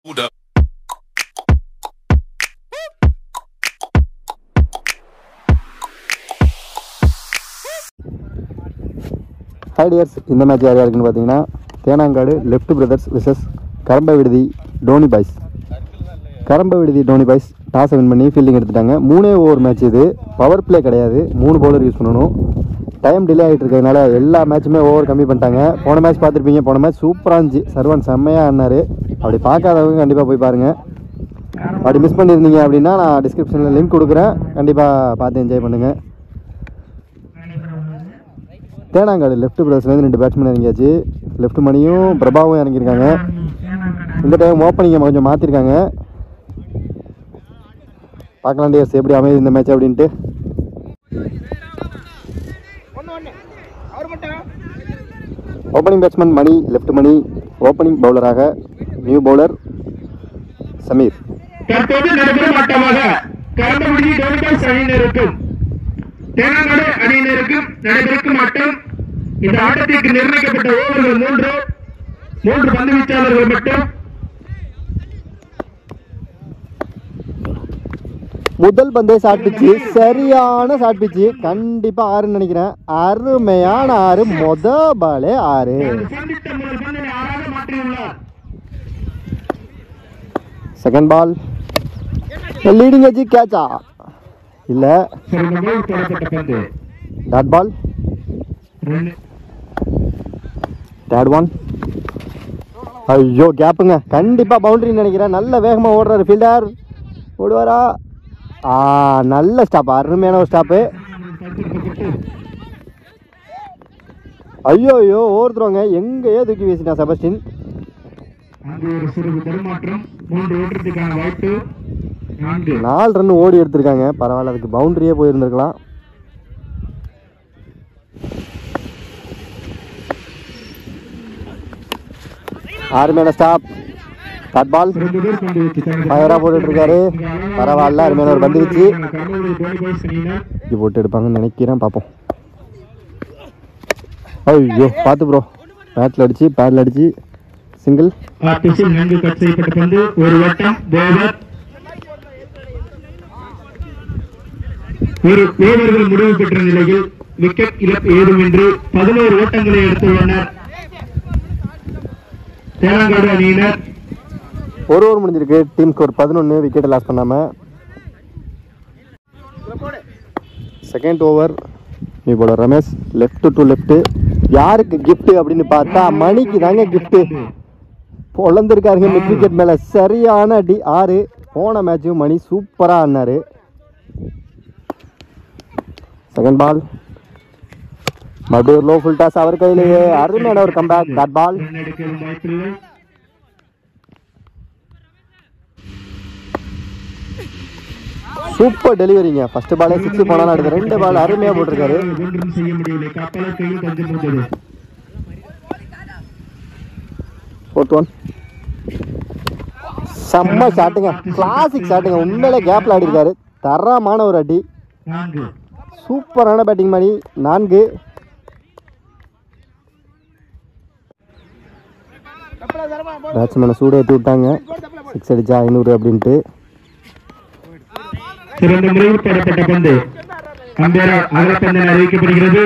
Hold up. Hi dears இந்த match யார் யாருக்குன்னு பார்த்தீங்கன்னா தேனாங்காடு லெஃப்ட் பிரதர்ஸ் விசஸ் கரம்ப விடுதி டோனி பாய்ஸ் கரம்ப விடுதி டோனி பாய்ஸ் டாஸை வின் பண்ணி ஃபீல்டிங் எடுத்துட்டாங்க மூணே ஓவர் மேட்ச் இது பவர் ப்ளே கிடையாது மூணு பவுலர் யூஸ் பண்ணணும் டைம் டிலே ஆகிட்டு இருக்கிறதுனால எல்லா மேட்சுமே ஓவர் கம்மி பண்ணிட்டாங்க போன மேட்ச் பார்த்துருப்பீங்க போன மேட்ச் சூப்பராக இருந்துச்சு சர்வன் செம்மையாக ஆடினாரு அப்படி பார்க்காதவங்க கண்டிப்பாக போய் பாருங்கள் அப்படி மிஸ் பண்ணியிருந்தீங்க அப்படின்னா நான் டிஸ்கிரிப்ஷனில் லிங்க் கொடுக்குறேன் கண்டிப்பாக பார்த்து என்ஜாய் பண்ணுங்கள் தேனாங்காடு லெஃப்ட் பிரதர்ஸ்லேருந்து ரெண்டு பேட்ஸ்மேன் இறங்கியாச்சு லெஃப்ட் மணியும் பிரபாவும் இறங்கியிருக்காங்க இந்த டைம் ஓப்பனிங்கை கொஞ்சம் மாற்றிருக்காங்க பார்க்கலாம் டியர்ஸ் எப்படி அமையுது இந்த மேட்ச் அப்படின்ட்டு opening batsman Mani left Mani opening பவுலராக நியூ பவுலர் சமீர் தற்போது நடைபெறும் ஆட்டமாக கரம்பகுடி டோனிபாஸ் அணியினருக்கும் தேனாங்காடு அணியினருக்கும் நடைபெறும் ஆட்டம் இந்த ஆட்டத்திற்கு நிர்ணயிக்கப்பட்ட ஓவர்கள் மூன்று மூன்று பந்து வீச்சாளர்கள் மட்டும் முதல் பந்தே ஷார்ட் பிச்சு சரியான ஷார்ட் பிச்சு கண்டிப்பா ஆறுன்னு நினைக்கிறேன் அருமையான ஆறு மொத பாலே ஆறு சந்தித்த முதல் பந்தினை ஆறாக மாற்றியுள்ளார் செகண்ட் பால் லீடிங் எஜி கேட்சா இல்ல சிறந்த கோல் போடப்பட்ட பந்து டாட் பால் ரெண்டு தேர்ட் ஒன் ஐயோ கேப்புங்க கண்டிப்பா பவுண்டரி நினைக்கிறேன் நல்ல வேகமா ஓடுறாரு ஃபீல்டர் ஓடுவாரா ஆ நல்ல ஸ்டாப் அருமையான ஒரு ஸ்டாப்பு ஐயோ ஐயோ ஓடுத்துருவாங்க எங்கேயோ தூக்கி வீசிட்டான் செபஸ்டின் அங்கு ஒரு சிறிது தடுமாற்றம் மூன்று ஓட்டத்துக்கான வாய்ப்பு நான்கு நாலு ரன் ஓடி எடுத்திருக்காங்க பரவாயில்ல அதுக்கு பவுண்டரியே போயிருந்திருக்கலாம் அருமையான ஸ்டாப் டாட் பால் ரெண்டு பேர் கொண்டு வச்சு தனது ஃபயரா போட்டுட்டு இருக்காரு பரவாயில்ல அருமையான ஒரு பந்து வச்சு கரம்பகுடி டோனிபாஸ் அணியினர் இது போட்டு எடுப்பாங்கன்னு நினைக்கிறேன் பார்ப்போம் ஐயோ பார்த்து ப்ரோ பேட்டில் அடிச்சு பேட்டில் அடிச்சு சிங்கிள் ஆர்டிசில் நன்கு கட் செய்யப்பட்ட பந்து ஒரு வட்டம் ஓவர் ஒரு ஓவர்கள் முடிவு பெற்ற நிலையில் விக்கெட் இழப்பு ஏதுமின்றி பதினோரு ஓட்டங்களை எடுத்துள்ளனர் தேனாங்காடு அணியினர் ஒரு ஓவர் முடிஞ்சிருக்கு டீம் ஸ்கோர் பதினொன்று விக்கெட் லாஸ் பண்ணாம செகண்ட் ஓவர் நீ போட ரமேஷ் லெஃப்ட் டு லெஃப்ட் யாருக்கு gift அப்படின்னு பார்த்தா மணிக்கு தாங்க gift பொழந்திருக்காருங்க மிட் விக்கெட் மேல சரியான அடி ஆறு போன மேட்சும் மணி சூப்பரா ஆடினாரு செகண்ட் பால் மறுபடியும் ஒரு லோ ஃபுல் டாஸ் அவர் கையிலேயே அருமையான ஒரு கம்பேக் பேட் பால் ரன் எடுக்கவும் வாய்ப்பில்லை சூப்பர் டெலிவரிங்க ஃபர்ஸ்ட் பாலே சிக்ஸ் போனாலும் அடுத்த ரெண்டு பால் அருமையாக போட்டிருக்காரு ஒன்றும் செய்ய முடியவில்லை காப்பாளர் கையில் தஞ்சம் இருந்தது ஃபோர்த் ஒன் செம்ம ஷாட்டுங்க கிளாசிக் ஷாட்டுங்க உண்மையிலே கேப்ல ஆடி இருக்காரு தரமான ஒரு அடி நான்கு சூப்பரான பேட்டிங் மணி நான்கு பேட்ஸ்மேனை சூட ஏற்றி விட்டாங்க சிக்ஸ் அடிச்சா ஐநூறு அப்படின்ட்டு சிறந்த முறையில் போடப்பட்ட பந்து அம்பேரால் அகலப்பந்தன் அறிவிக்கப்படுகிறது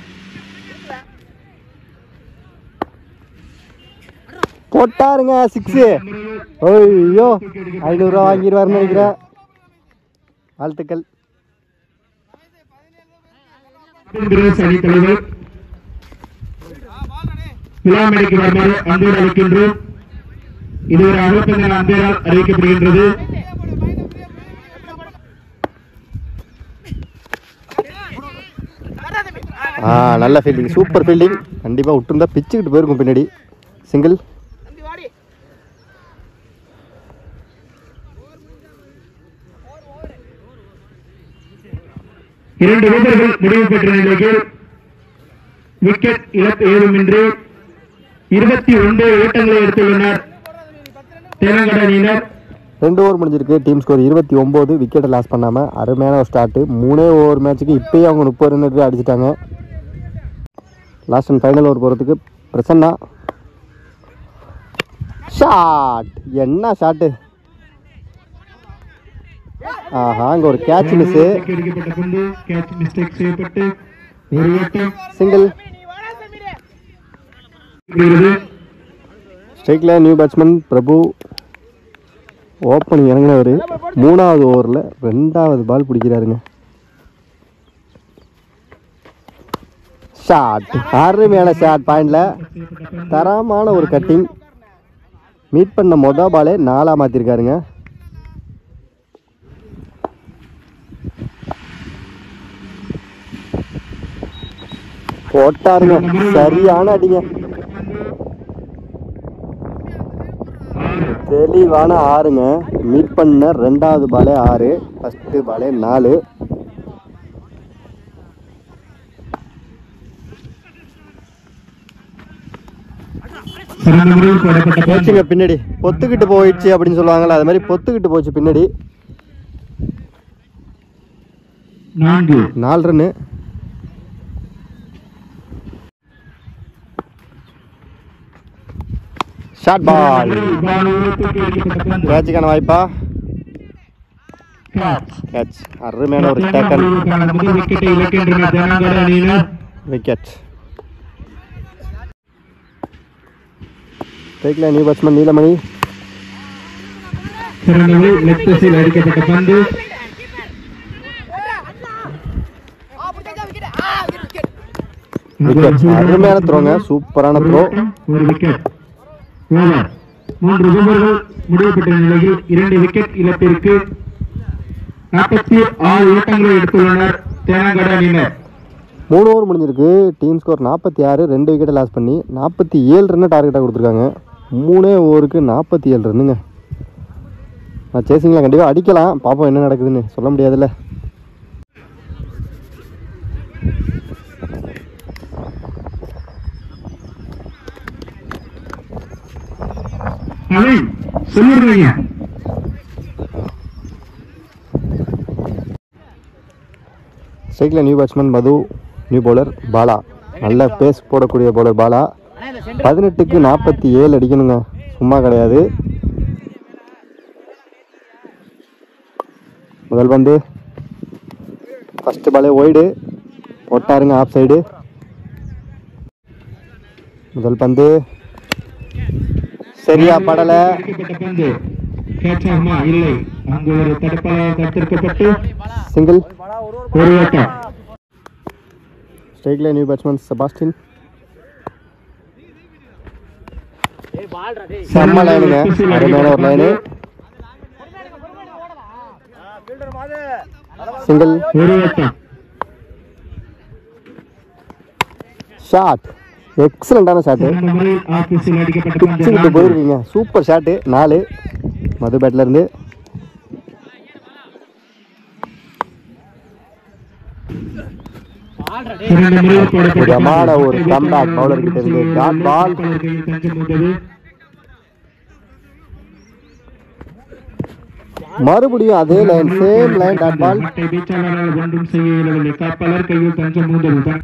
போட்டாருங்க சிக்ஸு ஐயோ ஐநூறுரூவா வாங்கிடுவாருன்னு நினைக்கிறேன் வாழ்த்துக்கள் பிரதேச அணி தலைவர் விழாமணிக்கு வருமாறு அன்போடு அளிக்கின்றோம் இது ஒரு அகலப்பந்தன் அம்பேரால் அறிவிக்கப்படுகின்றது ஆ நல்ல ஃபீல்டிங் சூப்பர் ஃபீல்டிங் கண்டிப்பாக விட்டுருந்தா பிச்சுக்கிட்டு போயிருக்கும் பின்னாடி சிங்கிள் இரண்டு ஓவர்கள் முடிவு பெற்ற நிலையில் விக்கெட் இழப்பு ஏதுமின்றி இருபத்தி ஒன்பது ஓட்டங்களை எடுத்துள்ளனர் தெலுங்கானா அணியினர் ரெண்டு ஓவர் முடிஞ்சிருக்கு டீம் ஸ்கோர் இருபத்தி ஒம்பது விக்கெட்டை லாஸ் பண்ணாமல் அருமையான ஒரு ஸ்டார்ட்டு மூணே ஓவர் மேட்ச்சுக்கு இப்போயே அவங்க முப்பது ரன் எடுத்து அடிச்சிட்டாங்க லாஸ்ட் அண்ட் ஃபைனல் ஓவர் போகிறதுக்கு பிரசன்னா ஷாட் என்ன ஷாட்டு ஆஹா அங்கே ஒரு கேட்ச் மிஸ்ஸு அடிக்கப்பட்ட பந்து கேட்ச் மிஸ்டேக் செய்யப்பட்டு ஒரு ஓட்டம் சிங்கிள் இருக்கிறது. ஸ்ட்ரைக்கில் நியூ பேட்ஸ்மேன் பிரபு ஓப்பனிங் இறங்கினவர் மூணாவது ஓவரில் ரெண்டாவது பால் பிடிக்கிறாருங்க ஷாட் அருமையான ஷாட் பாயிண்டில் தரமான ஒரு கட்டிங் மீட் பண்ண மொதல் பாலே நாலாக மாற்றிருக்காருங்க போட்டாருங்க சரியான அடிங்க தெளிவான ஆறுங்க மீட் பண்ண ரெண்டாவது பாலே ஆறு ஃபஸ்ட்டு பாலே நாலு சிறந்த முறையில் போடப்பட்ட பந்து போச்சுங்க பின்னாடி பொத்துக்கிட்டு போயிடுச்சு அப்படின்னு சொல்லுவாங்கல்ல அது மாதிரி பொத்துக்கிட்டு போச்சு பின்னாடி நான்கு நாலு ரன்னு ஷார்ட் பால் பால் உயரத்திற்கு அடிக்கப்பட்ட பந்து கேட்சுக்கான வாய்ப்பா கேட்ச் கேட்ச் அருமையான ஒரு டேக்கல் முதல் விக்கெட்டை இலக்கின்ற தெலங்கானா அணியினர் விக்கெட் ஸ்ட்ரைக்கில் நியூ பேட்ஸ்மேன் நீலமணி சிறந்த முறையில் லெஃப்ட் திசையில் அடிக்கப்பட்ட பந்து விக்கெட் அருமையான த்ரோங்க சூப்பரான த்ரோ ஒரு விக்கெட் ஓவர் மூன்று ஓவர்கள் முடிவுபெற்ற நிலையில் இரண்டு விக்கெட் இழப்பிற்கு நாற்பத்தி ஆறு ஓட்டங்களை எடுத்துள்ளனர் தெலங்கானா அணியினர் மூணு ஓவர் முடிஞ்சிருக்கு டீம் ஸ்கோர் நாற்பத்தி ஆறு ரெண்டு விக்கெட்டை லாஸ் பண்ணி நாற்பத்தி ஏழு ரன்னு டார்கெட்டாக கொடுத்துருக்காங்க மூணே ஓவருக்கு நாற்பத்தி ஏழு ரன்னுங்க நான் சேசிங்களா கண்டிப்பாக அடிக்கலாம் பார்ப்போம் என்ன நடக்குதுன்னு சொல்ல முடியாதுல்ல அதை சொல்லிடுறீங்க ஸ்ட்ரைக்கில் new batsman Madhu new bowler Bala நல்ல பேஸ் போடக்கூடிய பவுலர் பாலா பதினெட்டுக்கு நாற்பத்தி ஏழு அடிக்கணுங்க சும்மா கிடையாது முதல் பந்து ஃபஸ்ட்டு பாலே ஒய்டு போட்டாருங்க ஆஃப் சைடு முதல் பந்து சரியா படலை அடிக்கப்பட்ட பந்து கேட்ச் ஆகுமா இல்லை அங்கு ஒரு தடுப்பாளர் தடுத்திருக்கப்பட்டு சிங்கிள் ஒரு ஓட்டம் ஸ்ட்ரைக்கில் நியூ பேட்ஸ்மேன் செபாஸ்டின் செம்ம லைனுங்க அருமையான ஒரு லைனு சிங்கிள் ஒரு ஓட்டம் ஷாட் எக்ஸலண்டான ஷாட்டு சிறந்த முறையில் ஆபீஸில் அடிக்கப்பட்ட பந்து பிச்சுக்கிட்டு நான்கு. போயிருக்கீங்க சூப்பர் ஷாட்டு நாலு மது பேட்ல இருந்து சிறந்த முறையில் போடப்பட்ட இதமான பந்து. ஒரு comeback bowler கிட்ட இருந்து dot ball. பவுலர் கையில் தஞ்சம் வந்தது. மறுபடியும் அதே line same line dot ball மட்டை வீச்சாளரால் ஒன்றும் செய்ய இயலவில்லை காப்பாளர் கையில் தஞ்சம் மூந்தது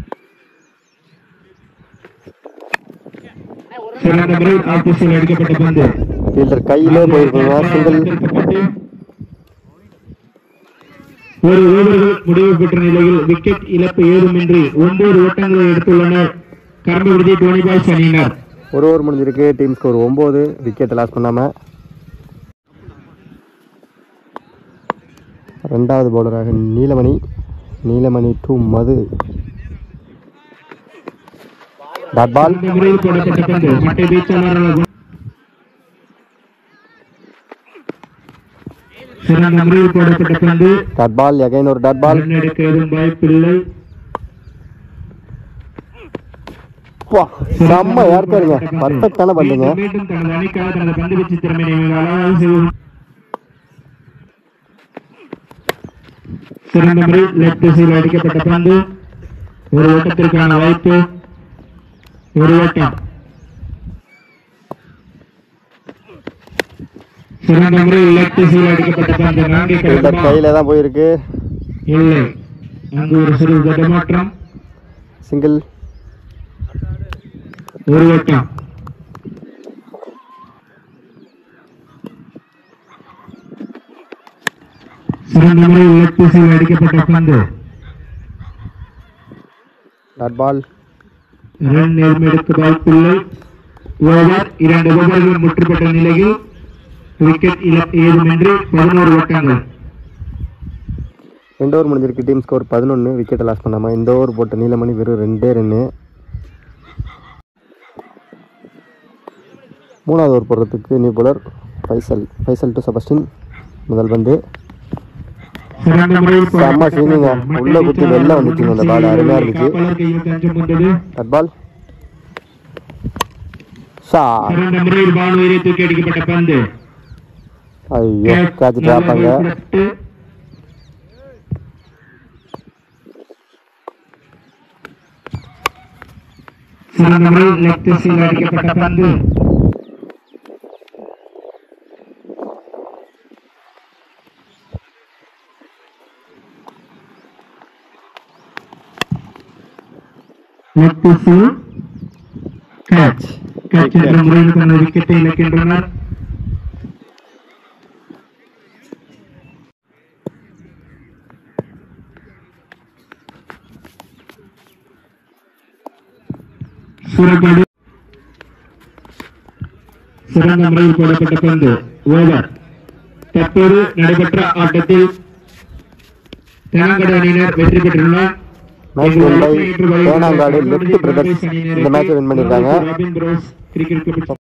சிறந்த முறையில் ஆபீஸில் அடிக்கப்பட்ட பந்து ஃபீல்டர் கையிலே போயிருக்கீங்க சிங்கிள் தடுக்கப்பட்டு ஒரு ஓவர்கள் முடிவு பெற்ற நிலையில் விக்கெட் இழப்பு ஏதுமின்றி ஒன்பது ஓட்டங்களை எடுத்துள்ளனர் கரம்பு விடுதி டோனி பாய்ஸ் அணியினர் ஒரு ஓவர் முடிஞ்சிருக்கு டீம் ஸ்கோர் ஒம்பது விக்கெட் லாஸ் பண்ணாம ரெண்டாவது பவுலராக நீலமணி நீலமணி டு மது டாட் பால் இந்த முறையில் போடப்பட்ட பந்து மட்டை வீச்சாளரால் ஒன்- சிறந்த முறையில் போடப்பட்ட பந்து டாட் பால் எகைன் ஒரு டாட் பால் ரன் எடுக்க எதுவும் வாய்ப்பில்லை வா, செம்ம ஏற்காருங்க பர்ஃபெக்டான பந்துங்க மீண்டும் மீண்டும் தனது அணிக்காக தனது பந்து வீச்சு திறமையை அழகாக செய்யும் சிறந்த முறை லெஃப்ட் திசையில் அடிக்கப்பட்ட பந்து ஒரு ஓட்டத்திற்கான வாய்ப்பு ஒரு ஓட்டம் சிறந்த முறையில் லெஃப்ட் திசையில் அடிக்கப்பட்ட பந்து நான்கை ஃபீல்டர் கடக்குமா கையில தான் போயிருக்கு இல்லை அங்கு ஒரு சிறு தடமாற்றம் சிங்கிள் ஒரு ஓட்டம் சிறந்த முறையில் லெக் திசையில் அடிக்கப்பட்ட பந்து டாட் பால் ரன் நேர்மையெடுக்க வாய்ப்பில்லை ஓவர் இரண்டு ஓவர்கள் முற்றுப்பட்ட நிலையில் விக்கெட் இழப்பு ஏதுமின்றி பதினோரு ஓட்டங்கள் ரெண்டு ஓவர் முடிஞ்சிருக்கு டீம் ஸ்கோர் பதினொன்று விக்கெட்டை லாஸ் பண்ணாமல் இந்த ஓவர் போட்ட நீலமணி வெறும் ரெண்டே ரன்னு மூணாவது ஓவர் போடுறதுக்கு new bowler Faisal Faisal to Sebastian முதல் பந்து சிறந்த முறையில் செம்ம swinging ஆ. உள்ள குத்தி வெளில வந்துச்சுங்க அந்த ball. அருமையா இருந்துச்சு. காப்பாளர் கையில் தஞ்சம் வந்தது டாட் பால் ஷாட் சிறந்த முறையில் வானுயிரை தூக்கி அடிக்கப்பட்ட பந்து ஐயோ கேட்ச் ட்ராப் அங்க விடப்பட்டு சிறந்த முறையில் லெக் திசையில் அடிக்கப்பட்ட பந்து லெக் திசையில் கேட்ச் கேட்ச் என்ற முறையில் தனது விக்கெட்டை இழக்கின்றனர் சூரக்காடு சிறந்த முறையில் போடப்பட்ட பந்து ஓவர் தற்போது நடைபெற்ற ஆட்டத்தில் தெலங்கானா அணியினர் வெற்றி பெற்றுள்ளனர் match win by Thenangadu left brothers இந்த மேட்சை வின் பண்ணியிருக்காங்க ராபின் ப்ரோஸ் கிரிக்கெட்